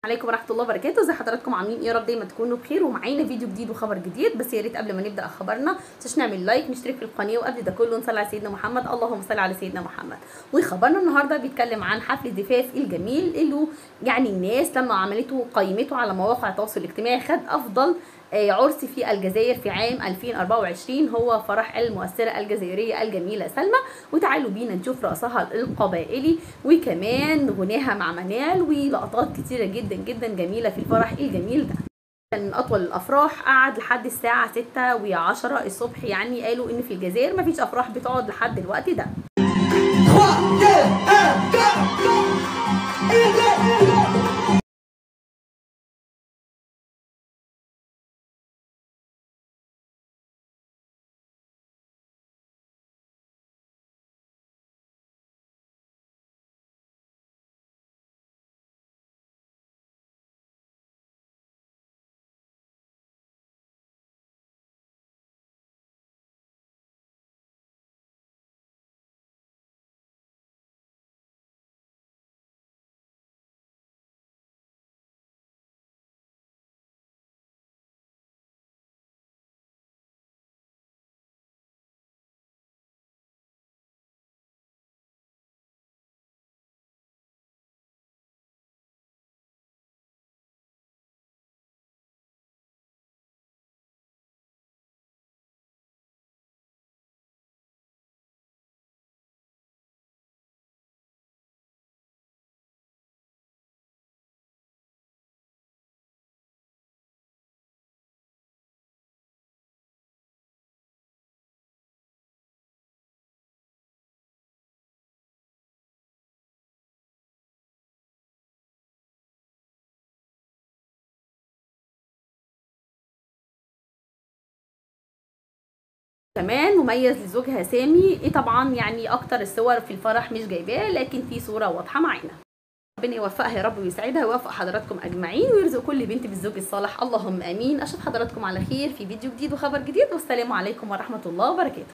عليكم ورحمه الله وبركاته ازي حضراتكم عاملين ايه يا رب دايما تكونوا بخير ومعانا فيديو جديد وخبر جديد بس يا ريت قبل ما نبدا خبرنا مش نعمل لايك نشترك في القناه وقبل ده كله نصلي على سيدنا محمد اللهم صل على سيدنا محمد وخبرنا النهارده بيتكلم عن حفل الزفاف الجميل اللي يعني الناس لما عملته قيمته على مواقع التواصل الاجتماعي خد افضل آه، عرس في الجزائر في عام 2024 هو فرح المؤثرة الجزائرية الجميلة سلمى وتعالوا بينا نشوف رقصها القبائلي وكمان غناها مع منال ولقطات كتيرة جدا جدا جميلة في الفرح الجميل ده كان من اطول الافراح قعد لحد الساعه 6 و10 الصبح يعني قالوا ان في الجزائر مفيش افراح بتقعد لحد الوقت ده 3, 2, 1, go, go Easy, easy كمان مميز لزوجها سامي ايه طبعا يعني اكتر الصور في الفرح مش جايباه لكن في صوره واضحه معانا ربنا يوفقها يا رب ويسعدها ويوفق حضراتكم اجمعين ويرزق كل بنت بالزوج الصالح اللهم امين اشوف حضراتكم على خير في فيديو جديد وخبر جديد والسلام عليكم ورحمه الله وبركاته